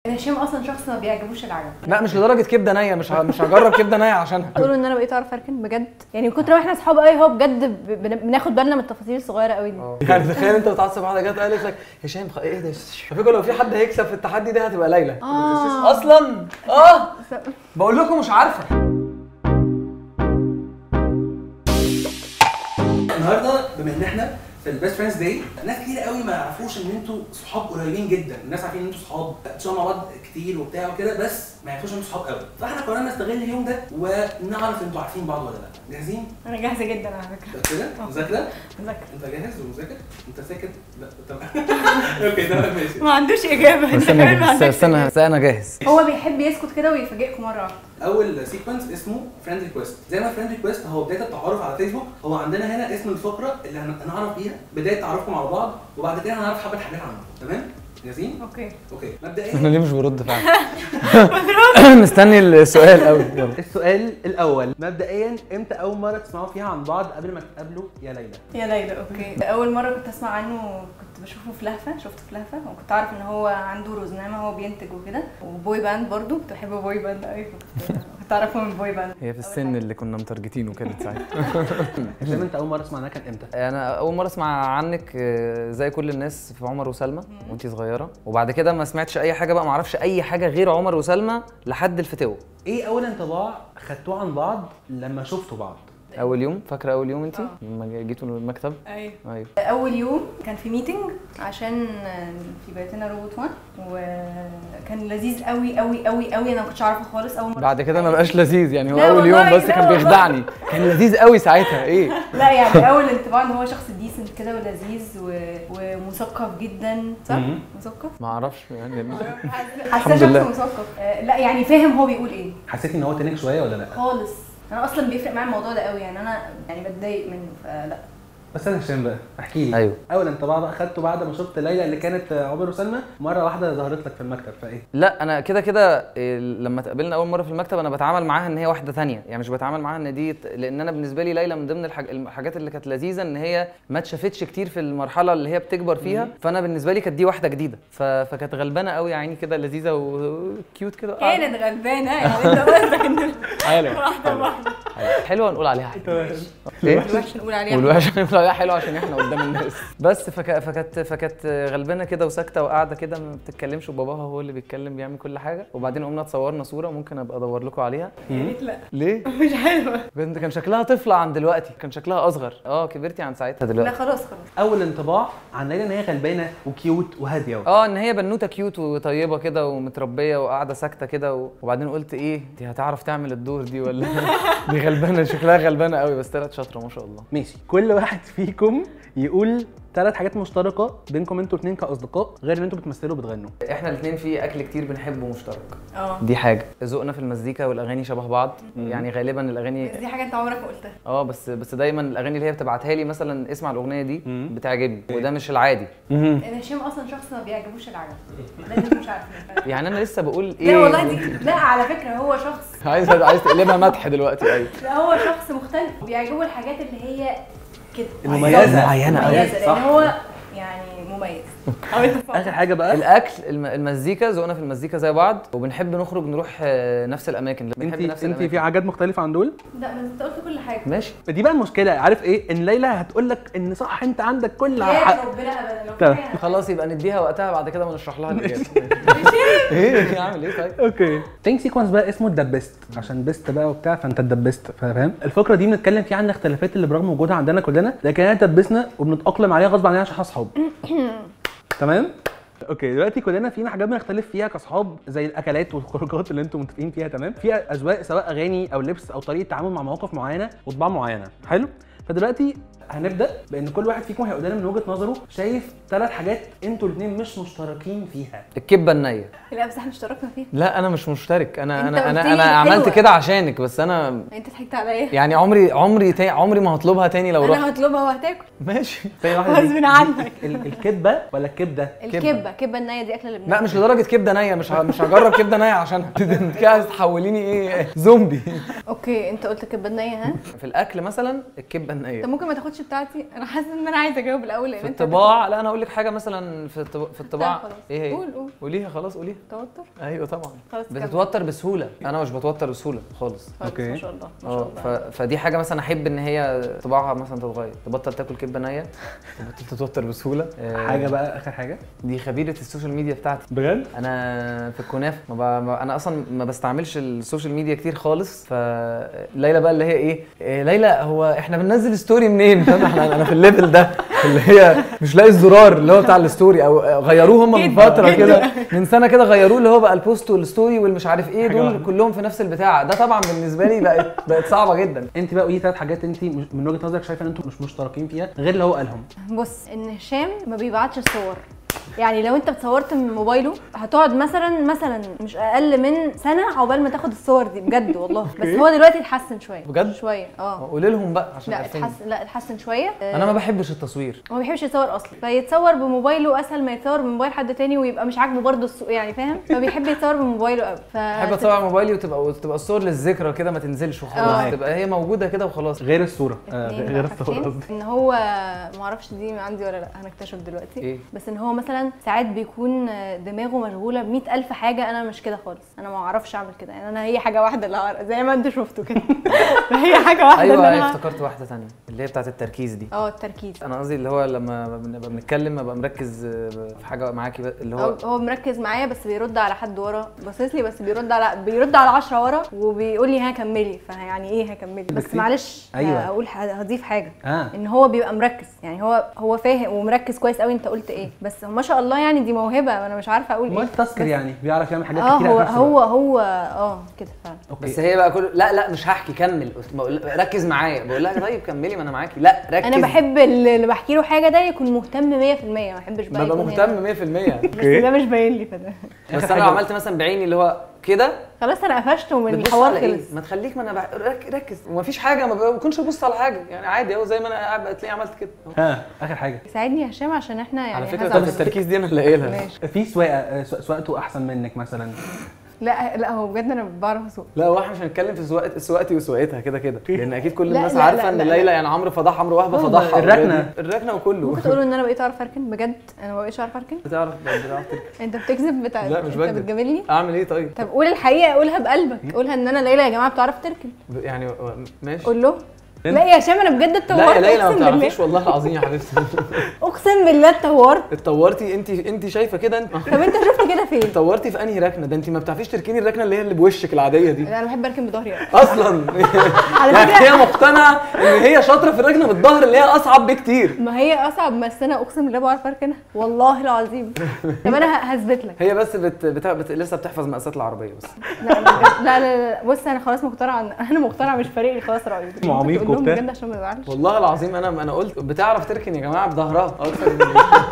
هشام اصلا شخص ما بيعجبوش العجب لا مش لدرجه كبده نيه مش ه- مش هجرب كبده نيه عشانها تقولوا ان انا بقيت اعرف اركن بجد يعني من كتر ما احنا اصحاب قوي هو بجد ب- بن- بناخد بالنا من التفاصيل الصغيره قوي دي يعني تخيل انت بتعصب واحده جت قالت لك هشام خ- ايه ده على فكره لو في حد هيكسب في التحدي ده هتبقى ليلى اه اصلا اه بقول لكم مش عارفه النهارده بما ان احنا في البيست فريندز داي ناس كتير قوي ما يعرفوش ان انتوا صحاب قريبين جدا الناس عارفين ان انتوا صحاب بتشتغلوا مع بعض كتير وبتاع وكده بس ما يعرفوش ان انتوا صحاب قوي فاحنا قررنا نستغل اليوم ده ونعرف انتوا عارفين بعض ولا لا جاهزين انا جاهزه جدا على فكره كده مذاكره مذاكرة. انت جاهز ومذاكر انت ساكت لا طب اوكي ده ماشي ما عندوش اجابه استنى استنى استنى استنى، انا جاهز هو بيحب يسكت كده ويفاجئكم مره واحده اول سيكونس اسمه فريند ريكويست زي ما فريند ريكويست هو بدايه التعارف على فيسبوك هو عندنا هنا اسم الفقره اللي هن- هنعرف بيها بدايه تعارفكم على بعض وبعد كده هنعرف حبه حاجات عنهم تمام جاهزين اوكي اوكي مبدئيا انا ليه مش برد فعلا مستني السؤال قوي يلا السؤال الاول مبدئيا امتى اول مره تسمعوا فيها عن بعض قبل ما تقابلوا يا ليلى يا ليلى اوكي اول مره كنت اسمع عنه كنت بشوفه في لهفه شفته في لهفه وكنت اعرف ان هو عنده روزنامه هو بينتج وكده وبوي باند برضو كنت بحب بوي باند قوي فكنت كنت اعرفه من بوي باند هي في السن اللي كنا مترجتينه كانت ساعتها زي انت اول مره تسمعناها كان امتى انا اول مره اسمع عنك آه، زي كل الناس في عمر وسلمى وانتي صغيره وبعد كده ما سمعتش اي حاجه بقى ما اعرفش اي حاجه غير عمر وسلمى لحد الفتوه ايه اول انطباع خدتوه عن بعض لما شفتوا بعض اول يوم فاكره اول يوم انت آه. لما جيتوا المكتب ايوه ايوه اول يوم كان في ميتنج عشان في بيتنا روبوت 1 وكان لذيذ قوي قوي قوي قوي انا ما كنتش اعرفه خالص اول مره بعد كده ما بقاش لذيذ يعني هو لا اول يوم والله، بس لا كان والله. بيخدعني كان لذيذ قوي ساعتها ايه لا يعني اول انطباع ان هو شخص ديسنت كده ولذيذ و... ومثقف جدا صح؟ مم. مثقف؟ ما اعرفش يعني حاساه الحمد لله. شخص مثقف آه، لا يعني فاهم هو بيقول ايه حسيتي ان هو تنك شويه ولا لا خالص انا اصلا بيفرق معايا الموضوع ده قوي يعني انا يعني بتضايق منه فلا بس انا هشام بقى احكي لي أيوه. اول انطباع بقى خدته بعد ما شفت ليلى اللي كانت عمر وسلمى مره واحده ظهرت لك في المكتب فايه لا انا كده كده إيه، لما تقابلنا اول مره في المكتب انا بتعامل معاها ان هي واحده ثانيه يعني مش بتعامل معاها ان دي لان انا بالنسبه لي ليلى من ضمن الحاج... الحاجات اللي كانت لذيذه ان هي ما اتشافتش كتير في المرحله اللي هي بتكبر فيها فانا بالنسبه لي كانت دي واحده جديده ف... فكانت غلبانه قوي يا عيني كده لذيذه وكيوت كده كانت غلبانه يعني انت قصدك ان حلوه واحده واحده حلوه نقول عليها حلوه ايه الوحش نقول عليها والوحش نقول عليها حلوه عشان احنا قدام الناس بس فك... فكانت فكانت غلبانه كده وساكته وقاعده كده ما بتتكلمش وباباها هو اللي بيتكلم بيعمل كل حاجه وبعدين قمنا تصورنا صوره ممكن ابقى ادور لكم عليها يا ريت لا ليه؟ مش حلوه بنت كان شكلها طفله عن دلوقتي كان شكلها اصغر اه كبرتي عن ساعتها لا دلوقتي خلاص خلاص اول انطباع عن ليلى ان هي غلبانه وكيوت وهاديه اه ان هي بنوته كيوت وطيبه كده ومتربيه وقاعده ساكته كده و... وبعدين قلت ايه دي هتعرف تعمل الدور دي ولا دي غلبانه شكلها غلبانه قوي بس طلعت شاطره ما شاء الله ماشي كل واحد فيكم يقول ثلاث حاجات مشتركه بينكم انتوا الاثنين كاصدقاء غير ان انتوا بتمثلوا وبتغنوا احنا الاثنين في اكل كتير بنحبه مشترك اه دي حاجه ذوقنا في المزيكا والاغاني شبه بعض يعني غالبا الاغاني بس دي حاجه انت عمرك ما قلتها اه بس بس دايما الاغاني اللي هي بتبعتها لي مثلا اسمع الاغنيه دي مم. بتعجبني وده مش العادي ان هشام اصلا شخص ما بيعجبوش العجب ده اللي انتوا مش عارفين يعني انا لسه بقول ايه لا والله دي لا على فكره هو شخص عايز عايز تقلبها مدح دلوقتي ايوه لا هو شخص مختلف بيعجبه الحاجات اللي هي كده المميزة. معينة أوي. مميزه صح. لان هو يعني مميز أو أنت فاهم. اخر حاجه بقى الاكل الم- المزيكا ذوقنا في المزيكا زي بعض وبنحب نخرج نروح آه، نفس الاماكن بنحب انت نفس انت في الاماكن حاجات مختلفه عن دول لا بس انت قلت كل حاجه ماشي دي بقى المشكله عارف ايه ان ليلى هتقول لك ان صح انت عندك كل حق يا ربنا ابدا لو طب. في حاجة- خلاص يبقى نديها وقتها بعد كده ونشرح لها الاجابه ايه اعمل ايه طيب اوكي ثينك سيكونس بقى اسمه الدبست عشان بيست بقى وبتاع فانت الدبست فاهم الفقره دي بنتكلم فيها عن الاختلافات اللي برغم وجودها عندنا كلنا لكن احنا دبسنا وبنتاقلم عليها غصب عننا عشان احنا اصحاب تمام اوكي دلوقتي كلنا فينا حاجات بنختلف فيها كاصحاب زي الاكلات والخروجات اللي انتم متفقين فيها تمام فيها اذواق سواء اغاني او لبس او طريقه تعامل مع مواقف معينه وطباع معينه حلو فدلوقتي هنبدا بان كل واحد فيكم هيقول لنا من وجهه نظره شايف ثلاث حاجات انتوا الاثنين مش مشتركين فيها الكبه النيه لا بس احنا اشتركنا فيها لا انا مش مشترك انا أنت انا قلت انا لي انا عملت حلوة. كده عشانك بس انا انت ضحكت عليا يعني عمري عمري تا... عمري ما هطلبها تاني لو رحت انا هطلبها وهتاكل ماشي تاني واحده دي غصب عنك ال- الكبه ولا الكبده الكبه كبه النيه دي اكله لبنان لا مش لدرجه كبده نيه مش ه... مش هجرب كبده نيه عشانها انت كده عايز تحوليني ايه زومبي اوكي انت قلت كبه النيه ها في الاكل مثلا الكبه النيه انت ممكن ما تاخدش التاتش بتاعتي انا حاسه ان انا عايزه اجاوب الاول لان في انت الطباع لا انا اقول لك حاجه مثلا في الطب- في الطباع خلاص. ايه هي قول قول قوليها خلاص قوليها توتر ايوه طبعا خلاص كمل. بتتوتر بسهوله انا مش بتوتر بسهوله خالص خلاص، أوكي. ما شاء الله ما اه شاء ف... الله فدي حاجه مثلا احب ان هي طباعها مثلا تتغير تبطل تاكل كبه نيه تبطل تتوتر بسهوله آه، حاجه بقى اخر حاجه دي خبيره السوشيال ميديا بتاعتي بجد انا في الكنافه ما ب... ما- انا اصلا ما بستعملش السوشيال ميديا كتير خالص فليلى بقى اللي هي ايه إيه، ليلى هو احنا بننزل ستوري منين فاهم احنا انا في الليفل ده اللي هي مش لاقي الزرار اللي هو بتاع الستوري او غيروه هم من جدا، فتره جدا. كده من سنه كده غيروه اللي هو بقى البوست والستوري والمش عارف ايه حاجة دول واحدة. كلهم في نفس البتاع ده طبعا بالنسبه لي بقت بقت صعبه جدا انت بقى قولي ثلاث حاجات انت مش- من وجهه نظرك شايفه ان انتم مش مشتركين فيها غير اللي هو قالهم بص ان هشام ما بيبعتش صور يعني لو انت اتصورت من موبايله هتقعد مثلا مثلا مش اقل من سنه عقبال ما تاخد الصور دي بجد والله بس هو دلوقتي اتحسن شويه بجد؟ شويه اه قولي لهم بقى عشان لا عارفين. اتحسن لا اتحسن شويه انا ما بحبش التصوير هو ما بيحبش يتصور اصلا فيتصور بموبايله اسهل ما يتصور بموبايل حد تاني ويبقى مش عاجبه برضه الصو... يعني فاهم فبيحب يتصور بموبايله قوي ف بحب اتصور موبايلي وتبقى وتبقى الصور للذكرى كده ما تنزلش وخلاص اه. تبقى هي موجوده كده وخلاص غير الصوره آه اتنين غير بقى الصوره حاجتين. قصدي ان هو ما اعرفش دي عندي ولا لا هنكتشف دلوقتي ايه؟ بس ان هو مثلا ساعات بيكون دماغه مشغوله ب ألف حاجه انا مش كده خالص انا ما اعرفش اعمل كده يعني انا هي حاجه واحده اللي هعرف زي ما انتوا شفتوا كده هي حاجه واحده ايوه اللي أيوة، انا افتكرت واحده ثانيه اللي هي بتاعت التركيز دي اه التركيز انا قصدي اللي هو لما بنبقى بنتكلم ابقى مركز آه، في حاجه معاكي بقى، اللي هو هو هو مركز معايا بس بيرد على حد ورا باصص لي بس بيرد على بيرد على 10 ورا وبيقول لي ها كملي فيعني ايه هكملي بس بكتير. معلش أيوة. هقول ح- هضيف حاجه اه ان هو بيبقى مركز يعني هو هو فاهم ومركز كويس قوي انت قلت ايه بس ما شاء الله يعني دي موهبه انا مش عارفه اقول ايه مالتي تاسكر بس- يعني بيعرف يعمل حاجات اه كتير هو في نفس هو الوقت. هو اه كده فعلا اوكي بس هي بقى كل لا لا مش هحكي كمل بقول- ركز معايا بقول لها طيب كملي ما انا معاكي لا ركز انا بحب اللي اللي بحكي له حاجه ده يكون مهتم 100% ما بحبش بقى ببقى يكون مهتم هنا. 100% بس ده مش باين لي فده بس آخر انا لو حاجة. عملت مثلا بعيني اللي هو كده خلاص انا قفشته من بتبص الحوار على ايه؟ خلص ما تخليك ما انا بح... رك... ركز ومفيش حاجه ما بكونش ببص على حاجه يعني عادي اهو زي ما انا قاعد تلاقيني عملت كده ها اخر حاجه ساعدني يا هشام عشان احنا يعني على فكره هزعل بتاعت منك. التركيز دي انا اللي قايلها ماشي في سواقه آه، سوا- سواقته احسن منك مثلا لا لا هو بجد انا بعرف اسوق لا هو احنا مش هنتكلم في سواقه سواقتي وسواقتها كده كده لان اكيد كل لا، الناس لا، عارفه لا، ان لا، ليلى لا. يعني عمرو فضح عمرو وهبه هو فضحها الركنة. already. الركنه وكله ممكن تقولوا ان انا بقيت اعرف اركن بجد انا ما بقيتش اعرف اركن بتعرف بتعرف تركب. انت بتكذب بتاع لا، مش انت بكذب. بتجاملني اعمل ايه طيب طب قول الحقيقه قولها بقلبك قولها ان انا ليلى يا جماعه بتعرف تركن ب- يعني ماشي قول له لا يا هشام انا بجد لا اتطورت يا ليلى ما اقسم بالله بتعرفيش والله العظيم يا حبيبتي اقسم بالله اتطورت اتطورتي انت انت شايفه كده انت طب انت شفت كده فين؟ اتطورتي في انهي ركنه ده انت ما بتعرفيش تركني الركنه اللي هي اللي بوشك العاديه دي لا انا بحب اركن بظهري أوي. اصلا على يعني فكره هي مقتنعه ان هي شاطره في الركنه بالظهر اللي هي اصعب بكتير ما هي اصعب بس انا اقسم بالله بعرف اركنها والله العظيم طب انا ه- هثبت لك هي بس بت... بت... بت... لسه بتحفظ مقاسات العربيه بس لا أنا بجد- لا لا لا بص انا خلاص مقتنعه إن- انا مقتنعه مش فارق لي خلاص رايي اسمه عميق تقول لهم وبتاع. بجد عشان ما يزعلش والله العظيم انا انا قلت بتعرف تركن يا جماعه بظهرها اكتر من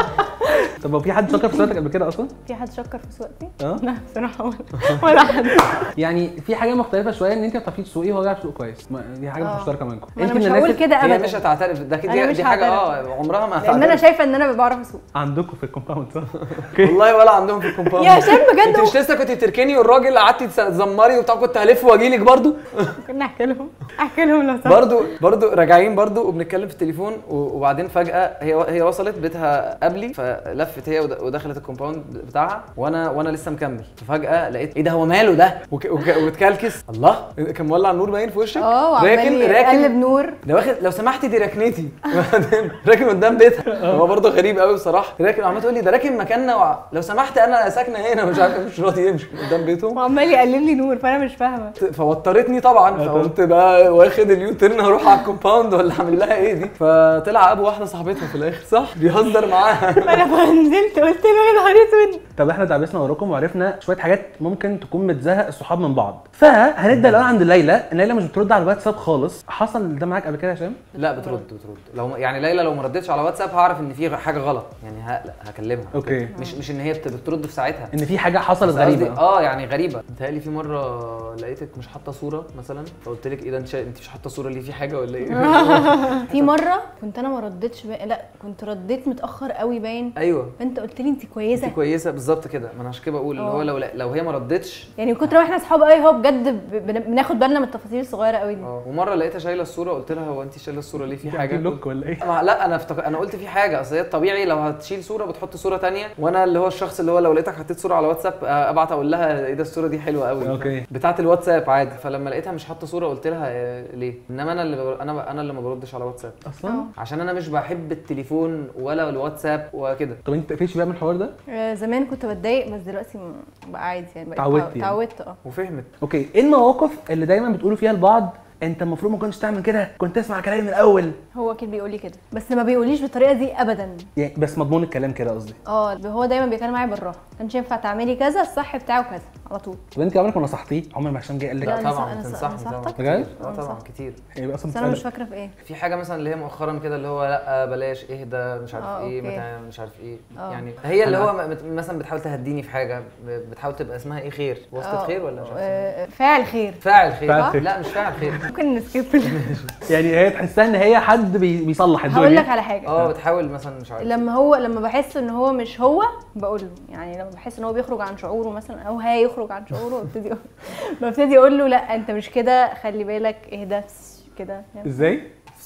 طب هو في حد شكر في سواقتك قبل كده اصلا؟ في حد شكر في سواقتي؟ اه لا بصراحه ولا- ولا حد يعني في حاجه مختلفه شويه ان انت ما بتعرفيش تسوقي وهو بيعرف يسوق كويس ما- دي حاجه اه. مشتركه منكم ما انا مش هقول كده هي مش ابدا هتعترف ده كده أنا دي, مش دي حاجه هعترف. اه عمرها ما لان انا هتعترف شايفه ان انا بعرف اسوق عندكم في الكومباوند صح؟ والله ولا عندهم في الكومباوند يا هشام بجد انت مش لسه كنت بتركني والراجل قعدتي تزمري وبتاع كنت هلف واجي لك برضو كنا احكي لهم احكي لهم لو سمحت برضو برضو راجعين برضو وبنتكلم في التليفون و- وبعدين فجاه هي هي وصلت بيتها قبلي فلفت هي ود- ودخلت الكومباوند بتاعها وانا وانا لسه مكمل ففجاه لقيت ايه ده هو ماله ده وك- وك- وتكلكس الله كان مولع النور باين في وشك اه وعمال يقلب نور ده واخد لو سمحتي دي ركنتي وبعدين راكن قدام بيتها هو برضه غريب قوي بصراحه راكن عمال تقول لي ده راكن مكاننا وع... لو سمحت انا ساكنه هنا مش عارف مش راضي يمشي قدام بيته وعمال يقلب لي نور فانا مش فاهمه فوترتني طبعا فقمت بقى واخد اليوترن هروح على الكومباوند ولا اعمل لها ايه دي فطلع ابو واحده صاحبتها في الاخر صح بيهزر معاها فانا نزلت قلت له يا نهار اسود طب احنا دعبسنا وراكم وعرفنا شويه حاجات ممكن تكون بتزهق الصحاب من بعض فهنبدا الاول عند ليلى ان ليلى مش بترد على الواتساب خالص حصل ده معاك قبل كده يا هشام لا بترد بترد لو يعني ليلى لو ما ردتش على واتساب هعرف ان في حاجه غلط يعني هقلق هكلمها اوكي مش مش ان هي بت- بترد في ساعتها ان في حاجه حصلت بس قصدي- غريبه اه يعني غريبه متهيألي في مره لقيتك مش حاطه صوره مثلا فقلت لك ايه ده انت شا- انت مش حاطه صوره ليه في حاجه ولا ايه في مره كنت انا ما ردتش باين لا كنت رديت متاخر قوي باين ايوه ايوه فانت قلت لي انت كويسه انت كويسه بالظبط كده ما انا عشان كده بقول اللي هو اه. لو لو هي ما ردتش يعني من كتر ما احنا اصحاب قوي هو بجد ب- بن- بناخد بالنا من التفاصيل الصغيره قوي دي اه ومره لقيتها شايله الصوره قلت لها هو انت شايله الصوره ليه في حاجه حاجه لوك ولا ايه ما لا انا افتك... انا قلت في حاجه اصل هي الطبيعي لو هتشيل صوره بتحط صوره تانية وانا اللي هو الشخص اللي هو لو لقيتك حطيت صوره على واتساب آه، ابعت اقول لها ايه ده الصوره دي حلوه قوي اوكي. بتاعه الواتساب عادي فلما لقيتها مش حاطه صوره قلت لها آه، ليه انما انا اللي بر... انا انا اللي ما بردش على واتساب اصلا اه. عشان انا مش بحب التليفون ولا الواتساب وكده طب انت تقفلش بقى من الحوار ده آه، زمان كنت بتضايق بس دلوقتي م- بقى عادي يعني بقيت اتعودت اتعو- يعني. اتعودت اه وفهمت اوكي ايه المواقف اللي دايما بتقولوا فيها لبعض انت المفروض ما كنتش تعمل كده كنت تسمع كلامي من الاول هو اكيد بيقول لي كده بس ما بيقوليش بالطريقه دي ابدا يعني بس مضمون الكلام كده قصدي اه هو دايما بيتكلم معايا بالراحه كانش ينفع تعملي كذا الصح بتاعه كذا على طول طب انت عمرك ما نصحتيه عمر ما هشام جه قال لا، لك أنا طبعا أنا تنصحني نصحتك؟ طبعا بجد؟ كتير. اه أنا طبعا نصحتك. كتير هيبقى اصلا بس انا مش بتسألك. فاكره في ايه في حاجه مثلا اللي هي مؤخرا كده اللي هو لا بلاش اهدى مش عارف اه، ايه اوكي. متى مش عارف ايه اه. يعني هي اللي أنا- هو م- مثلا بتحاول تهديني في حاجه ب- بتحاول تبقى اسمها ايه خير وسطة اه، خير ولا مش عارف آه، فاعل خير فاعل خير فاعل خير. لا مش فاعل خير ممكن نسكيب يعني هي تحسها ان هي حد بي... بيصلح الدنيا هقول لك على حاجه اه بتحاول مثلا مش عارف لما هو لما بحس ان هو مش هو بقول له يعني لما بحس ان هو بيخرج عن شعوره مثلا او هيخرج عن شعوره ببتدي أقول- ببتدي اقول له لا انت مش كده خلي بالك اهدى كده فاهم؟ ازاي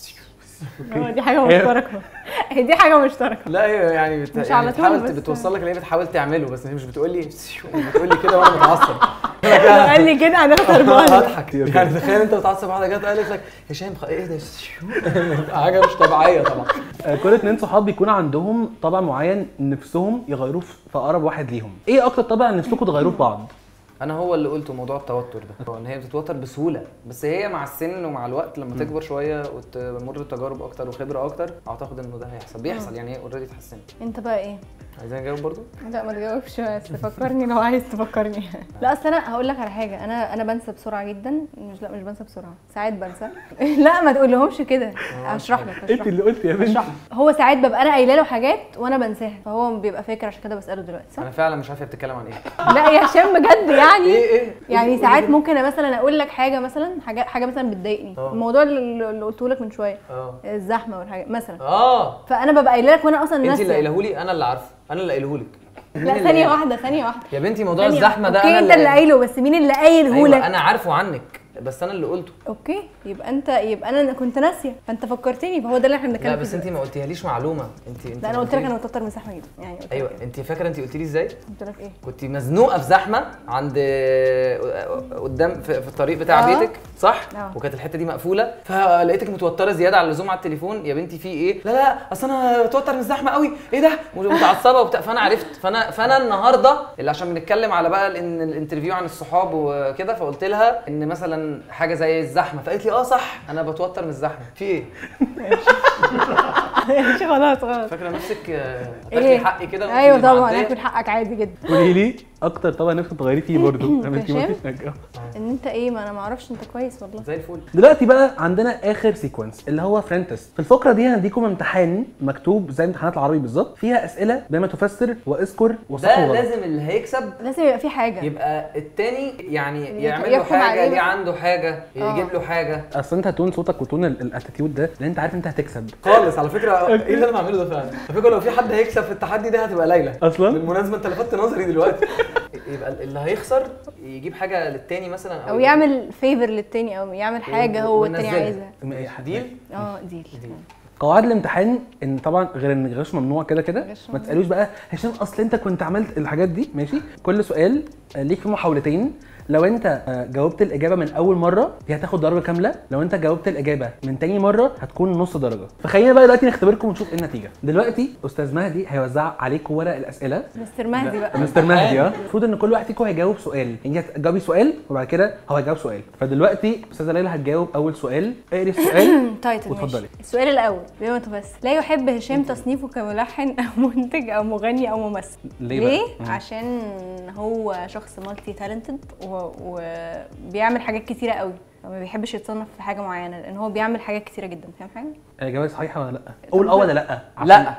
اه، دي حاجه هي- مشتركه هي دي حاجه مشتركه لا هي يعني بت... مش يعني على طول بتحاول بس- بتوصل لك اللي هي بتحاول تعمله بس هي مش بتقول لي مش بتقول لي كده وانا متعصب لو قال لي كده هنخسر بعض هضحك يعني تخيل انت متعصب واحده جت قالت لك هشام خ- ايه ده حاجه مش طبيعيه طبعا آه، كل اتنين صحاب بيكون عندهم طبع معين نفسهم يغيروه في في اقرب واحد ليهم ايه اكتر طبع نفسكم تغيروه في بعض انا هو اللي قلته موضوع التوتر ده ان هي بتتوتر بسهوله بس هي مع السن ومع الوقت لما تكبر شويه وتمر بتجارب اكتر وخبره اكتر اعتقد انه ده هيحصل بيحصل يعني هي اوريدي اتحسنت انت بقى ايه عايزين نجاوب برضو لا ما تجاوبش بس فكرني لو عايز تفكرني لا اصل انا هقول لك على حاجه انا انا بنسى بسرعه جدا مش لا مش بنسى بسرعه ساعات بنسى لا ما تقولهمش كده هشرح لك انت هشرح اللي قلت يا بنت هشرح لك. هو ساعات ببقى انا قايله له حاجات وانا بنساها فهو بيبقى فاكر عشان كده بساله دلوقتي صح انا فعلا مش عارف هي بتتكلم عن ايه لا يا هشام بجد يعني ايه ايه يعني ساعات ممكن مثلا اقول لك حاجه مثلا حاجه حاجه مثلا بتضايقني اه. الموضوع اللي اللي قلته لك من شويه اه الزحمه والحاجه مثلا اه فانا ببقى قايله لك وانا اصلا انت اللي ناسيه قايله لي انا اللي عارفه انا اللي قايله لك لا ثانيه واحده ثانيه واحده يا بنتي موضوع ثانية الزحمه ده اوكي انا انت اللي قايله بس مين اللي قايله أيوة لك انا عارفه عنك بس انا اللي قلته اوكي يبقى انت يبقى انا كنت ناسيه فانت فكرتني فهو ده اللي احنا بنتكلم لا فيه بس انت دلوقتي. ما قلتيهاليش معلومه انت انت لا انا ما قلت لك قلتيليش- انا متوتر من زحمه جدا يعني قلت لك ايوه كده. انت فاكره انت قلت لي ازاي قلت لك ايه كنت مزنوقه في زحمه عند قدام في, في الطريق بتاع اه. بيتك صح اه. وكانت الحته دي مقفوله فلقيتك متوتره زياده على اللزوم على التليفون يا بنتي في ايه لا لا اصل انا متوتر من الزحمه قوي ايه ده متعصبه وبتاع فانا عرفت فانا فانا النهارده اللي عشان بنتكلم على بقى ان الانترفيو عن الصحاب وكده فقلت لها ان مثلا حاجه زي الزحمه فقالت لي اه صح انا بتوتر من الزحمه في ايه ماشي خلاص خلاص فاكره نفسك آه، هتاخدي حقي كده وانت ايوه اللي طبعا معدية؟ اكل حقك عادي جدا قولي لي اكتر طبع نفسك تغيري فيه برضه انا انت ما هشام؟ قلتيش حاجة. ان انت ايه ما انا ما اعرفش انت كويس والله زي الفل دلوقتي بقى عندنا اخر سيكونس اللي هو فريند تيست في الفقره دي هنديكم امتحان مكتوب زي امتحانات العربي بالظبط فيها اسئله بما تفسر واذكر وصح ده وغلط لازم اللي هيكسب لازم يبقى في حاجه يبقى التاني يعني يك- يعمل له يحكم حاجه عليه دي مثلا. عنده حاجه اه. يجيب له حاجه اصل انت تون صوتك وتون ال- الاتيتيود ده لان انت عارف انت هتكسب خالص على فكره ايه اللي انا بعمله ده فعلا على فكره لو في حد هيكسب في التحدي ده هتبقى ليلى اصلا بالمناسبه انت لفتت نظري دلوقتي يبقى اللي هيخسر يجيب حاجه للتاني مثلا او يجيب- يعمل فيفر للتاني او يعمل حاجه هو التاني وننزلها. عايزها ديل اه ديل قواعد الامتحان ان طبعا غير ان الغش ممنوع كده كده غش ما ممنوع. تسالوش بقى هشام اصل انت كنت عملت الحاجات دي ماشي كل سؤال آه، ليك فيه محاولتين لو انت آه، جاوبت الاجابه من اول مره دي هتاخد درجه كامله لو انت جاوبت الاجابه من تاني مره هتكون نص درجه فخلينا بقى دلوقتي نختبركم ونشوف ايه النتيجه دلوقتي استاذ مهدي هيوزع عليكم ورق الاسئله مستر مهدي بقى مستر مهدي اه المفروض ان كل واحد فيكم هيجاوب سؤال انت هتجاوبي سؤال وبعد كده هو هيجاوب سؤال فدلوقتي استاذه ليلى هتجاوب اول سؤال اقري السؤال تايتل واتفضلي. ماشي السؤال الاول بما تفسر لا يحب هشام تصنيفه كملحن او منتج او مغني او ممثل ليه بقى؟ ليه مم. عشان هو شخص مالتي تالنتد وبيعمل حاجات كتيره قوي فما بيحبش يتصنف في حاجه معينه لان هو بيعمل حاجات كتيره جدا فاهم حاجه اجابه صحيحه ولا لا قول اه ولا لا عشان- لا ايه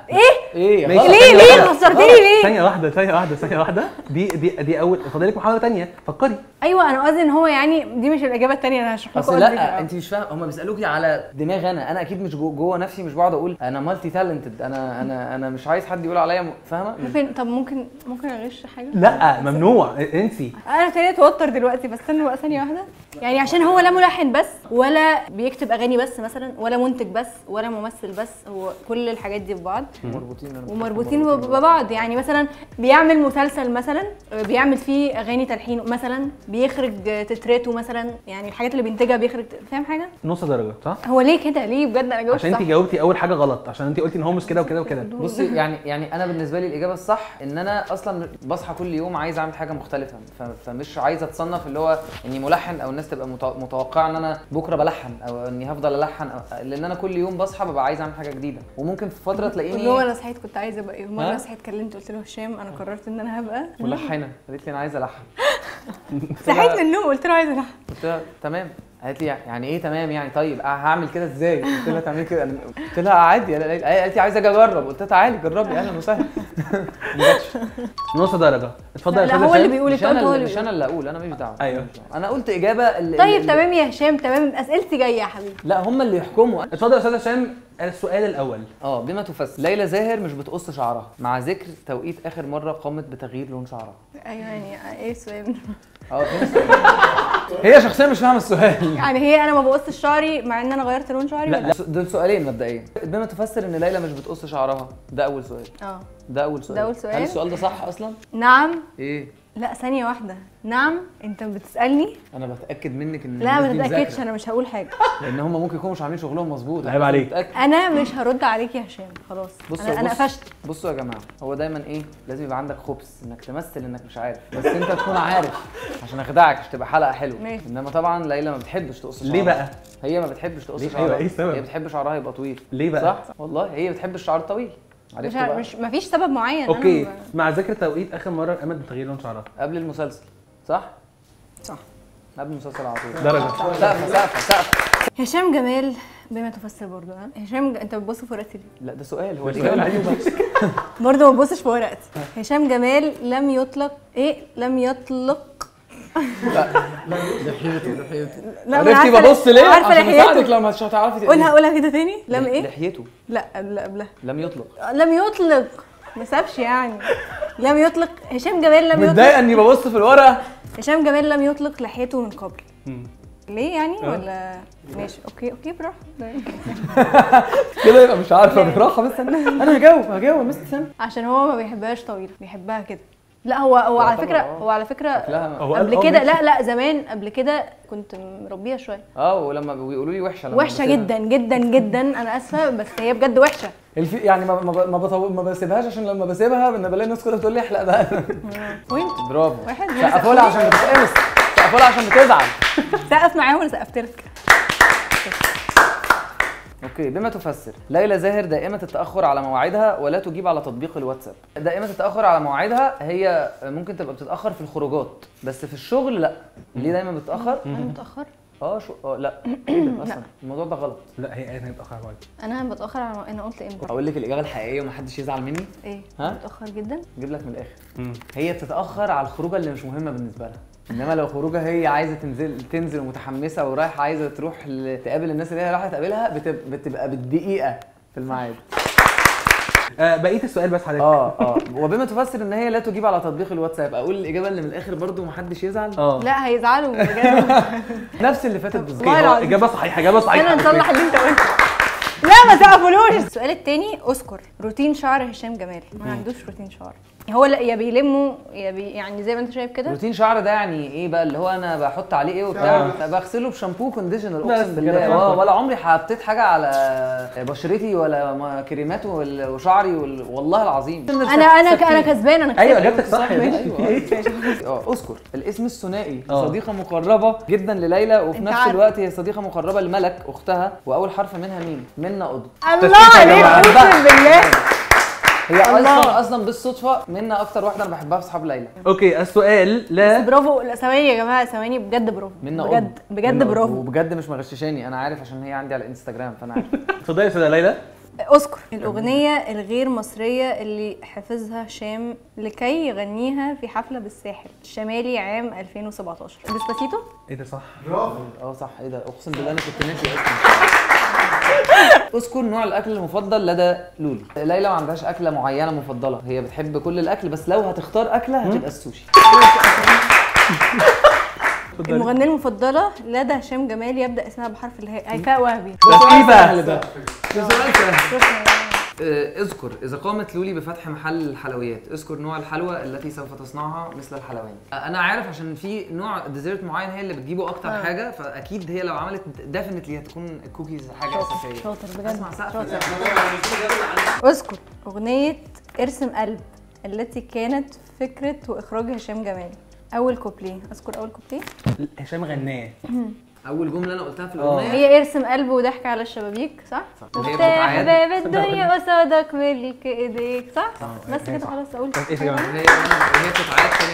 ايه ماشي. غلط. ليه ليه خسرتني ليه ثانيه واحده ثانيه واحده ثانيه واحده دي دي دي اول فاضلك محاوله ثانيه فكري ايوه انا قصدي ان هو يعني دي مش الاجابه الثانيه انا هشرح لكم اصل قصدي لا فيها. انت مش فاهم هم بيسالوكي على دماغ انا انا اكيد مش جو- جوه نفسي مش بقعد اقول انا مالتي تالنتد انا انا انا مش عايز حد يقول عليا م- فاهمه ممكن طب ممكن ممكن اغش حاجه لا ممنوع انسي انا ابتديت اتوتر دلوقتي بس استنوا بقى ثانيه واحده يعني عشان هو لا ملحن بس ولا بيكتب اغاني بس مثلا ولا منتج بس ولا ممثل بس هو كل الحاجات دي في بعض مربوطين أنا ومربوطين بب- ببعض يعني مثلا بيعمل مسلسل مثلا بيعمل فيه اغاني تلحين مثلا بيخرج تتراته مثلا يعني الحاجات اللي بينتجها بيخرج فاهم حاجه نص درجه صح هو ليه كده ليه بجد انا جاوبت عشان صح انت جاوبتي اول حاجه غلط عشان انت قلتي ان هو مش كده وكده وكده بصي يعني يعني انا بالنسبه لي الاجابه الصح ان انا اصلا بصحى كل يوم عايز اعمل حاجه مختلفه ف- فمش عايز اتصنف اللي هو اني ملحن او الناس تبقى مت- متوقعه ان انا بكره بلحن او اني هفضل الحن أو لان انا كل يوم بصحى ببقى عايز اعمل حاجه جديده وممكن في فتره تلاقيني اللي هو انا صحيت كنت عايزه ابقى ايه ها؟ مره صحيت كلمت قلت له هشام انا قررت ان انا هبقى ملحنه قالت لي انا عايزه الحن صحيت من النوم قلت له عايزه الحن قلت لها تمام قالت لي يعني ايه تمام يعني طيب هعمل كده ازاي؟ قلت لها تعملي كده قلت لها عادي أنا- قالت لي عايزه اجي اجرب قلت لها تعالي جربي اهلا وسهلا ما جاتش نص درجه اتفضل لا يا استاذ هو اللي هشام. بيقول مش انت قلت انا هو اللي اللي مش انا بيقول اللي اقول انا مش دعوه أيوه. انا قلت اجابه اللي طيب اللي- تمام يا هشام تمام اسئلتي جايه يا حبيبي لا هم اللي يحكموا اتفضل يا استاذ هشام السؤال الاول اه بما تفسر ليلى زاهر مش بتقص شعرها مع ذكر توقيت اخر مره قامت بتغيير لون شعرها ايوه يعني ايه السؤال اه فين السؤال؟ هي شخصيا مش فاهمه السؤال يعني هي انا ما بقصش شعري مع ان انا غيرت لون شعري لا، ولا لا دول سؤالين مبدئيا بما تفسر ان ليلى مش بتقص شعرها ده اول سؤال اه ده اول سؤال ده أول سؤال. هل السؤال ده صح اصلا نعم ايه لا ثانيه واحده نعم انت بتسالني انا بتاكد منك ان لا الناس ما دي تتاكدش مذاكرة. انا مش هقول حاجه لان هم ممكن يكونوا مش عاملين شغلهم مظبوط عيب عليك. متأكد. انا مش هرد عليك يا هشام خلاص بص انا انا بص- قفشت بصوا يا جماعه هو دايما ايه لازم يبقى عندك خبث انك تمثل انك مش عارف بس انت تكون عارف عشان اخدعك عشان تبقى حلقه حلوه ماشي. انما طبعا ليلى ما بتحبش تقص شعرها ليه بقى؟ هي ما بتحبش تقص ليه؟ شعرها أيوة، إيه السبب؟ هي بتحب شعرها يبقى طويل ليه بقى؟ صح والله هي بتحب الشعر الطويل مش عرفتوا عارف- بقى مش مفيش سبب معين أنا اوكي ما- مع ذكر توقيت اخر مره قامت بتغيير لون شعرها قبل المسلسل صح صح قبل المسلسل على طول درجه سقفه سقفه سقفه هشام جمال بما تفسر برضو ها هشام ج... انت بتبص في ورقتي ليه؟ لا ده سؤال هو ده الإجابة سؤال عليه بس. برضه ما تبصش في ورقتي هشام جمال لم يطلق ايه لم يطلق لحيته لحيته لا ما أنا عرفتي عارفة ببص ليه؟ عارفه عشان اساعدك لحيته لو مش هتعرفي قولها قولها كده تاني لم ايه لحيته لا قبل قبلها لم يطلق لم يطلق ما سابش يعني لم يطلق هشام جمال لم يطلق متضايقه اني ببص في الورقه هشام جمال لم يطلق لحيته من قبل مم. ليه يعني آه. ولا ماشي اوكي اوكي براحه كده يبقى مش عارفه بالراحه بس انا انا هجاوب هجاوب بس استنى عشان هو ما بيحبهاش طويله بيحبها كده لا هو هو على طبعاً، فكره آه. هو على فكره شكلها هو قال قبل آه كده ماشي. لا لا زمان قبل كده كنت مربيها شويه اه ولما بيقولوا لي وحشه لما وحشه بسيبها. جدا جدا جدا انا اسفه بس هي بجد وحشه الفي يعني ما ما ما, بطو... ما بسيبهاش عشان لما بسيبها انا بلاقي الناس كلها بتقول لي احلق بقى وانت برافو واحد سقفوا لها عشان بتتقمص سقفوا لها عشان بتزعل سقف معاهم ولا سقفت لك اوكي بما تفسر ليلى زاهر دائمة التأخر على مواعيدها ولا تجيب على تطبيق الواتساب دائمة التأخر على مواعيدها هي ممكن تبقى بتتأخر في الخروجات بس في الشغل لا ليه دايما بتتأخر انا متاخر اه شو اه لا ايه ده اصلا الموضوع ده غلط لا هي قالت هتاخر على بعض انا بتاخر على انا قلت امتى اقول لك الاجابه الحقيقيه ومحدش يزعل مني ايه ها؟ متاخر جدا اجيب لك من الاخر هي بتتاخر على الخروجه اللي مش مهمه بالنسبه لها انما لو خروجه هي عايزه تنزل تنزل ومتحمسه ورايحه عايزه تروح ل- تقابل الناس اللي هي رايحه تقابلها بتب- بتبقى بالدقيقه في الميعاد آه بقيه السؤال بس حضرتك اه اه وبما تفسر ان هي لا تجيب على تطبيق الواتساب اقول الاجابه اللي من الاخر برضو محدش يزعل اه لا هيزعلوا بجد نفس اللي فاتت بالظبط والله العظيم. اجابه صحيحه اجابه صحيحه انا نصلح اللي انت قلته لا ما سقفولوش السؤال التاني اذكر روتين شعر هشام جمال ما عندوش روتين شعر هو لا يا بيلمه يا بي يعني زي ما انت شايف كده روتين شعر ده يعني ايه بقى اللي هو انا بحط عليه ايه وبتاع بغسله بشامبو كونديشنر بس اقسم بالله كده. اه ولا عمري حطيت حاجه على بشرتي ولا ما- كريمات وال- وشعري وال... والله العظيم انا انا ك- انا كسبان انا ايوه كسبان. اجابتك صح يا ماشي. باشا اه اذكر الاسم الثنائي اه. صديقه مقربه جدا لليلى وفي انت نفس عارف. الوقت هي صديقه مقربه لملك اختها واول حرف منها مين منى قطب الله تسكيت يا عليك جماعة. اقسم بالله هي الله. اصلا اصلا بالصدفه منى اكتر واحده انا بحبها في اصحاب ليلى اوكي السؤال لا برافو لا ثواني يا جماعه ثواني بجد برافو منى بجد قطب بجد منى قطب. برافو وبجد مش مغششاني انا عارف عشان هي عندي على الانستجرام فانا عارف اتفضلي يا استاذه ليلى اوسكار الاغنيه الغير مصريه اللي حفظها هشام لكي يغنيها في حفله بالساحل الشمالي عام 2017 ديسباسيتو ايه ده صح اه صح ايه ده اقسم بالله انا كنت ناسي اصلا اذكر نوع الاكل المفضل لدى لولي ليلى ما عندهاش اكله معينه مفضله هي بتحب كل الاكل بس لو هتختار اكله هتبقى السوشي اتفضلي. المغنيه المفضله لدى هشام جمال يبدا اسمها بحرف الهاء هيفاء وهبي ترتيبة. ده ده سؤال سهل شكرا آه، اذكر اذا قامت لولي بفتح محل حلويات اذكر نوع الحلوى التي سوف تصنعها مثل الحلواني آه، انا عارف عشان في نوع ديزرت معين هي اللي بتجيبه اكتر آه. حاجه فاكيد هي لو عملت ديفنتلي هتكون الكوكيز حاجه اساسيه شاطر بجد اسمع سقف شاطر ده. اذكر اغنيه ارسم قلب التي كانت فكره واخراج هشام جمال اول كوبليه اذكر اول كوبليه هشام غناه اول جمله انا قلتها في آه. الاغنيه هي ارسم قلب وضحك على الشبابيك صح؟ وهي مفتاح بتعاد. باب الدنيا قصادك ملك ايديك صح؟ بس كده خلاص اقول طب ايه يا جماعه هي هي بتتعاد تاني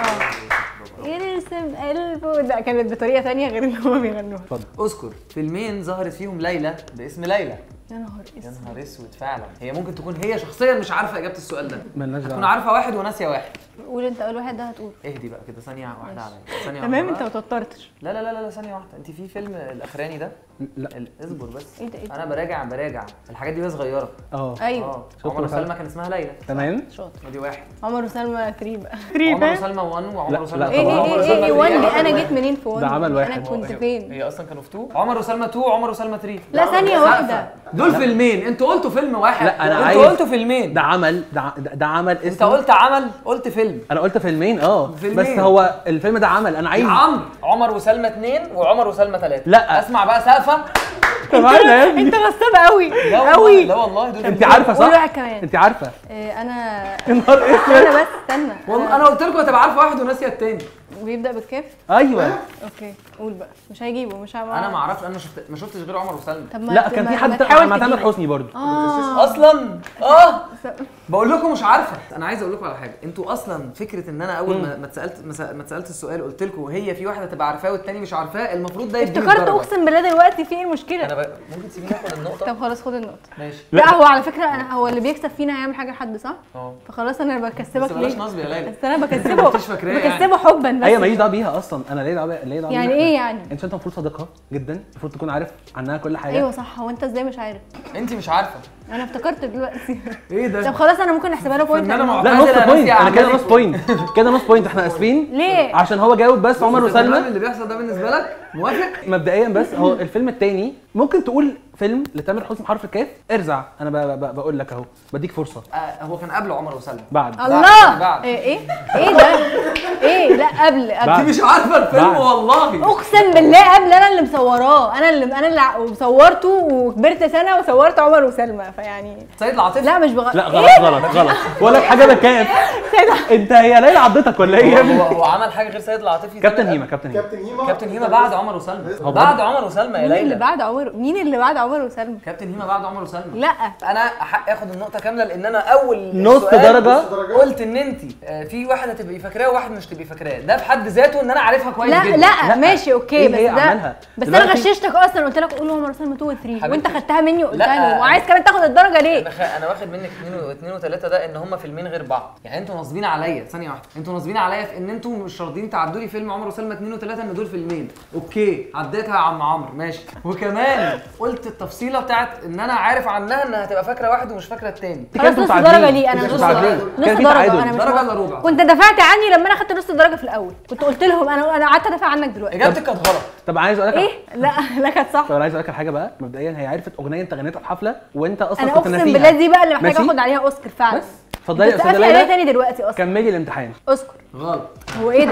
مره ارسم قلبه لا كانت بطريقه ثانيه غير ان هما بيغنوها اذكر فيلمين ظهرت فيهم ليلى باسم ليلى يا نهار يا اسود نهار اسود فعلا هي ممكن تكون هي شخصيا مش عارفه اجابه السؤال ده مالناش تكون دعوه عارفه واحد وناسيه واحد قول انت اول واحد ده هتقول اهدي بقى كده ثانيه واحده عليا ثانيه تمام واحدة انت بقى. ما توترتش لا لا لا لا لا ثانيه واحده انت في فيلم الاخراني ده لا ال- اصبر بس ايه ده ايه ده انا براجع براجع الحاجات دي وهي صغيره اه ايوه اه شكرا عمر فعلا. وسلمى كان اسمها ليلى تمام شاطر ودي واحد عمر وسلمى 3 بقى عمر وسلمى 1 لا، وعمر وسلمى لا، ايه طبعا. ايه عمر ايه وسلمى ايه 3 وان هي انا أول جيت منين في وان ده عمل واحد. انا كنت هي- فين هي اصلا كانوا في 2 عمر وسلمى 2 وعمر وسلمى 3 لا ثانيه واحده دول فيلمين انتوا قلتوا فيلم واحد لا، أنا انتوا عايز- قلتوا فيلمين ده عمل ده ع- ده ده عمل انت اسمه قلت عمل قلت فيلم انا قلت فيلمين اه فيلمين. بس هو الفيلم ده عمل انا عايز عمرو عمر وسلمى 2 وعمر وسلمى 3 لا. اسمع بقى سقفه تمام يا ابني انت غصاب قوي لا والله قوي لا والله دول انت عارفه قول صح واحد كمان انت عارفه إيه، انا يا نهار اسود استنى بس استنى والله انا قلت لكم هتبقى عارفه واحد وناسيه التاني بيبدا بالكاف ايوه اوكي قول بقى مش هيجيبه مش هعمل انا ما اعرفش انا شفت ما شفتش غير عمر وسلمى طب ما لا كان ما- في ما حد تحاول مع تامر تجيبه. حسني برضه اه اصلا اه س- بقول لكم مش عارفه انا عايز اقول لكم على حاجه انتوا اصلا فكره ان انا اول ما ما اتسالت ما سأ- ما اتسالت السؤال قلت لكم هي في واحده تبقى عارفاه والتاني مش عارفاه المفروض ده يديني افتكرت الدرجة. اقسم بالله دلوقتي في ايه انا المشكله بقى ممكن تسيبيني اخد النقطه طب خلاص خد النقطه ماشي لا هو على فكره انا هو اللي بيكسب فينا هيعمل حاجه لحد صح اه فخلاص انا بكسبك بس بلاش ليه نصب يا ليلى بس انا بكسبه مش فاكراه يعني. بكسبه حبا بس ايوه ماليش دعوه بيها اصلا انا ليه دعوه ليه دعوه يعني بيها؟ ايه يعني انت انت المفروض صديقها جدا المفروض تكون عارف عنها كل حاجه ايوه صح هو انت ازاي مش عارف انت مش عارفه انا افتكرت دلوقتي ايه طب ده خلاص انا ممكن احسبها له بوينت فنانة أنا- معتزلة. لا نص ناسية بوينت انا كده أعمالك. نص بوينت كده نص بوينت احنا اسفين ليه عشان هو جاوب بس عمر أنت تمام وسلمى اللي بيحصل ده بالنسبه لك موافق مبدئيا بس هو الفيلم التاني ممكن تقول فيلم لتامر حسني بحرف الكاف ارزع انا ب- ب- بقول لك اهو بديك فرصه آه هو كان قبل عمر وسلمى بعد الله بعد. ايه ايه ايه ده ايه لا قبل قبل بعد. انت مش عارفه الفيلم بعد. والله اقسم بالله قبل انا اللي مصوراه انا اللي انا اللي ع- وصورته وكبرت سنه وصورت عمر وسلمى فيعني سيد العاطفي لا مش بغ... لا إيه؟ غلط غلط غلط بقول لك حاجه بالكاف انت هي ليلى عضتك ولا ايه يا هو, ابني هو عمل حاجه غير سيد العاطفي كابتن تامر هيما كابتن هيما كابتن هيما كابتن هيما بعد عمر وسلمى هو بعد عمر وسلمى يا مين اللي ليلى بعد عمر مين اللي بعد عمر وسلمى كابتن هيما بعد عمر وسلمى لا انا حق اخد النقطه كامله لان انا اول نص سؤال درجة. نص درجة. قلت ان انت آه، في واحده تبقي فاكراه وواحد مش تبقي فاكراه ده في حد ذاته ان انا عارفها كويس لا جدا لا لا. ماشي اوكي إيه بس هي ده أعمالها؟ بس انا دلوقتي- غششتك اصلا قلت لك قول عمر وسلمى 2 و 3 حبيبتي. وانت خدتها مني وقلتها لا. لي وعايز كمان تاخد الدرجه ليه انا خ... انا واخد منك اثنين واثنين وثلاثه ده ان هم فيلمين غير بعض يعني انتوا ناصبين عليا ثانيه واحده انتوا ناصبين عليا في ان انتوا مش راضيين تعدوا لي فيلم عمر وسلمى اثنين وثلاثه ان دول فيلمين اوكي عديتها يا عم عمرو ماشي وكمان قلت التفصيله بتاعت ان انا عارف عنها انها هتبقى فاكره واحد ومش فاكره التاني خلاص كانوا نص متعادلين. درجه ليه انا كانوا نص متعادلين. نص كان في درجه تعادل. انا مش درجة موافقة. إلا ربع. كنت دفعت عني لما انا خدت نص درجه في الاول كنت قلت لهم انا انا قعدت ادافع عنك دلوقتي اجابتك كانت غلط طب عايز اقول لك ايه لا لا كانت صح طب انا عايز اقول لك على حاجه بقى مبدئيا هي عرفت اغنيه انت غنيتها في حفله وانت اصلا انا كنت اقسم ناسيها بالله دي بقى اللي محتاجه ماشي؟ اخد عليها اوسكار فعلا بس اتفضلي يا بس استاذه قافل عليها ليلى تاني دلوقتي اصلا كملي الامتحان اذكر غلط هو ايه ده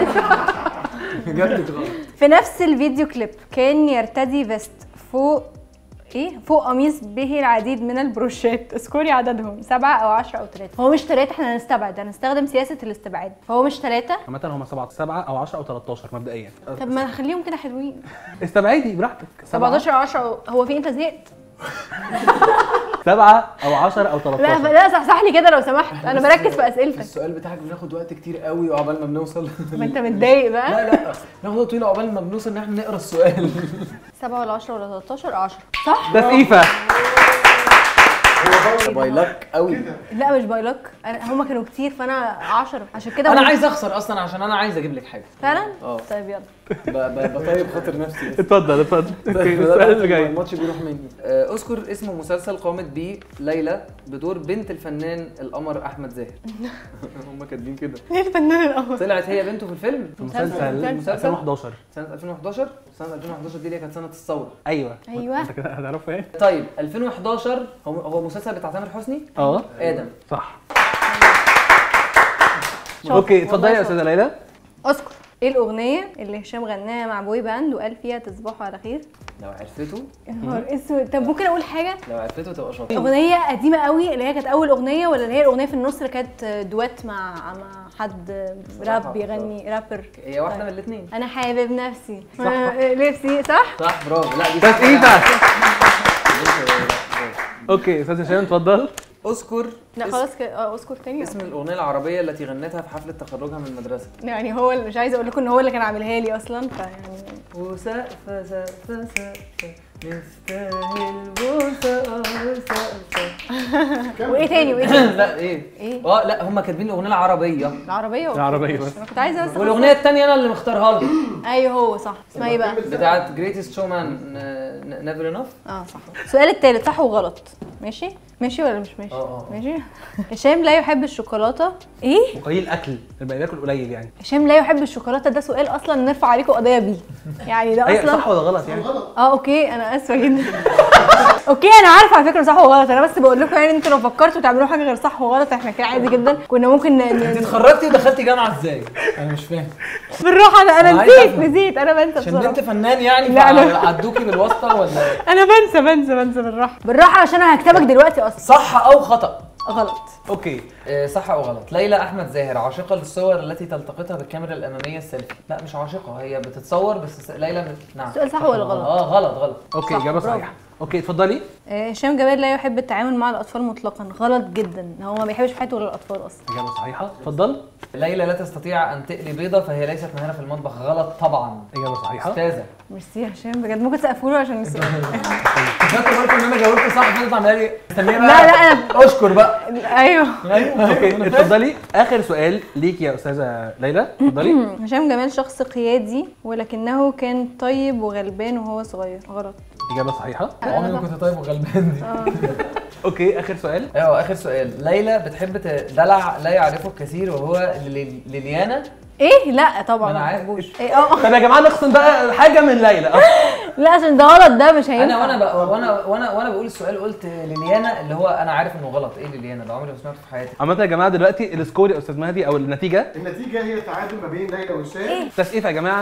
اجابتك غلط في نفس الفيديو كليب كان يرتدي فيست فوق ايه فوق قميص به العديد من البروشات اذكري عددهم سبعة او عشرة او ثلاثة هو مش ثلاثة احنا هنستبعد هنستخدم سياسة الاستبعاد فهو مش ثلاثة عامة هم سبعة سبعة أو 10 أو 13 مبدئيا طب ما نخليهم كده حلوين استبعدي براحتك سبعة 17 او 10 هو في انت زهقت سبعة أو 10 أو لا 13 لا صحصح لي كده لو سمحت انا بركز في اسئلتك السؤال بتاعك بناخد وقت كتير قوي وعقبال ما بنوصل ما انت متضايق بقى لا لا ناخد وقت طويل عقبال ما بنوصل ان احنا نقرا السؤال 7 ولا 10 ولا 13 10 صح تسقيفة بايلك قوي لا مش باي لك انا هما كانوا كتير فانا 10 عشان كده انا هم- عايز اخسر اصلا عشان انا عايز اجيب لك حاجه فعلا اه. طيب يلا ب- ب- بطيب خاطر نفسي بس. اتفضل اتفضل اوكي السؤال اللي جاي الماتش بيروح مني آه، اذكر اسم مسلسل قامت بيه ليلى بدور بنت الفنان القمر احمد زاهر هم كاتبين كده ايه الفنان الاول طلعت هي بنته في الفيلم مسلسل مسلسل. 2011 سنه 2011 سنه 2011 دي اللي كانت سنه الثوره ايوه أيوة. انت كده هتعرفه ايه؟ طيب 2011 هو هو مسلسل بتاع تامر حسني اه ادم صح شاطر. اوكي اتفضلي يا والله استاذه ليلى اذكر ايه الاغنيه اللي هشام غناها مع بوي باند وقال فيها تصبحوا على خير لو عرفته يا نهار اسود طب ممكن اقول حاجه لو عرفته تبقى شاطر اغنيه قديمه قوي اللي هي كانت اول اغنيه ولا اللي هي الاغنيه في النص اللي كانت دوات مع مع حد راب بيغني رابر هي واحده من الاثنين انا حابب نفسي نفسي صح صح برافو لا دي بس صح. ايه ده؟ اوكي استاذ هشام اتفضل اذكر لا اسم- خلاص كده اه اذكر تاني اسم الاغنيه العربيه التي غنتها في حفله تخرجها من المدرسه يعني هو اللي مش عايزه اقول لكم ان هو اللي كان عاملها لي اصلا فيعني وسقفة سقفة سقفة نستاهل بوسة وسقفة وايه تاني وايه تاني لا ايه ايه اه لا هم كاتبين الاغنيه العربيه العربيه ولا- العربية بس. انا كنت عايزه بس والاغنيه الثانيه انا اللي مختارها لك ايوه هو صح اسمها ايه بقى بتاعت جريتست شو مان نيفر انف اه صح السؤال التالت صح وغلط ماشي ماشي ولا مش ماشي اه، اه. ماشي هشام لا يحب الشوكولاته ايه وقليل اكل يبقى بياكل قليل يعني هشام لا يحب الشوكولاته ده سؤال اصلا نرفع عليكم قضيه بيه يعني ده اي اصلا صح ولا غلط يعني؟ اه اوكي انا اسفه جدا اوكي انا عارفه على فكره صح وغلط انا بس بقول لكم يعني انتوا لو فكرتوا تعملوا حاجه غير صح وغلط احنا كده عادي جدا كنا ممكن ن- انت ن- اتخرجتي ودخلتي جامعه ازاي؟ انا مش فاهم بالراحه انا أنا انا عايز نسيت أفهم. نسيت انا بنسى عشان بسرعه بنت فنان يعني لا، لا. فعدوكي بالواسطه ولا انا بنسى بنسى بنسى بالراحه بالراحه عشان انا هكتبك دلوقتي اصلا صح او خطا؟ غلط اوكي آه، صح او غلط ليلى احمد زاهر عاشقه للصور التي تلتقطها بالكاميرا الاماميه السيلفي لا مش عاشقه هي بتتصور بس س- ليلى مش- نعم السؤال صح ولا غلط؟ اه غلط غلط اوكي صح، اجابه برافو. صحيحه اوكي اتفضلي آه، هشام جمال لا يحب التعامل مع الاطفال مطلقا غلط جدا هو ما بيحبش في حياته غير الاطفال اصلا اجابه صحيحه اتفضل ليلى لا تستطيع ان تقلي بيضه فهي ليست ماهره في المطبخ غلط طبعا اجابه صحيحه استاذه ميرسي يا هشام بجد ممكن تسقفوا له عشان السؤال فاكر برضه ان انا جاوبت صح فضلت عامله لي مستنيه بقى لا لا انا اشكر بقى ايوه ايوه اوكي اتفضلي اخر سؤال ليك يا استاذه ليلى اتفضلي هشام جمال شخص قيادي ولكنه كان طيب وغلبان وهو صغير غلط اجابه صحيحه عمري ما كنت طيب وغلبان دي اوكي اخر سؤال ايوه اخر سؤال ليلى بتحب تدلع لا يعرفه الكثير وهو ليلي- ليليانا ايه لا طبعا ما أنا ما عارف. بحبوش ايه اه طب يا جماعه نخصم بقى حاجه من ليلى اه. لا عشان ده غلط ده مش هينفع انا وانا بقى وانا وانا وانا بقول السؤال قلت ليليانا اللي هو انا عارف انه غلط ايه ليليانا ده عمري ما سمعته في حياتي عامة يا جماعه دلوقتي السكور يا استاذ مهدي او النتيجه النتيجة هي تعادل ما بين ليلى وهشام تسقيف يا جماعه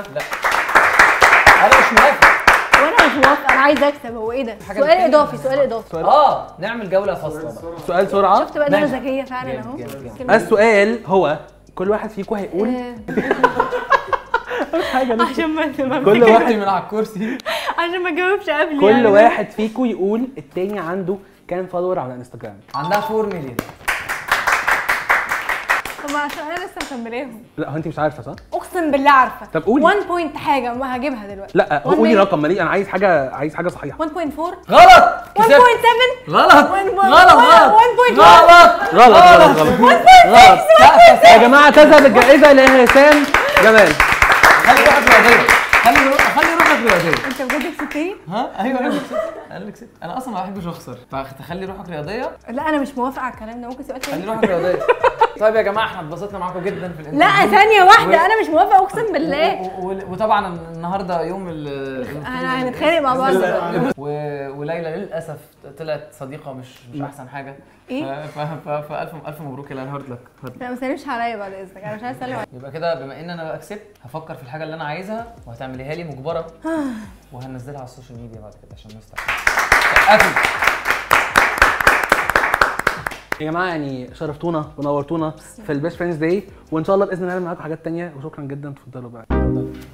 انا مش موافق وانا مش موافقه انا عايزه اكسب هو ايه ده حاجة سؤال بتتكلم اضافي عن سؤال اضافي سؤال اه نعمل جوله فاصله بقى سؤال سرعه شفت بقى ان انا ماشي. ذكيه فعلا جامد، اهو جامد، جامد. كلمة- السؤال هو كل واحد فيكم هيقول آه، حاجه لسه. عشان ما ما- كل واحد من على الكرسي عشان ما جاوبش قبل كل يعني. واحد فيكم يقول التاني عنده كام فولور على انستجرام عندها 4 مليون طب ما عشان انا لسه مكملاهم لا هو انت مش عارفه صح اقسم بالله عارفه طب قولي. 1 بوينت حاجه ما هجيبها دلوقتي لا هو 1 قولي million. رقم مالي انا عايز حاجه عايز حاجه صحيحه 1.4 غلط كسبت 1.7 غلط One point- غلط غلط one point غلط غلط غلط غلط غلط يا جماعه تذهب الجائزه لهشام جمال خلي روحك رياضيه خلي روح- خلي روحك رياضيه انت بجد كسبتني ها ايوه انا كسبت انا كسبت انا اصلا ما بحبش اخسر فخلي روحك رياضيه لا انا مش موافقه على الكلام ده ممكن سؤال خلي تاني روحك رياضيه طيب يا جماعه احنا اتبسطنا معاكم جدا في الانترفيو لا ثانيه واحده و- انا مش موافقه اقسم بالله و- و- وطبعا النهارده يوم ال انا هنتخانق مع بعض و- وليلى للاسف طلعت صديقه مش مش احسن حاجه إيه؟ ف- ف- ف- فالف الف مبروك يا هارد لك لا ما تسلمش عليا بعد اذنك انا مش عايزه اسلم عليك يبقى كده بما ان انا بقى كسبت هفكر في الحاجه اللي انا عايزها وهتعمليها لي مجبره وهنزلها على السوشيال ميديا بعد كده عشان الناس تعرف سقفي. يا جماعه يعني شرفتونا ونورتونا في البيست فريندز داي وان شاء الله باذن الله نعمل معاكم حاجات تانية وشكرا جدا اتفضلوا بقى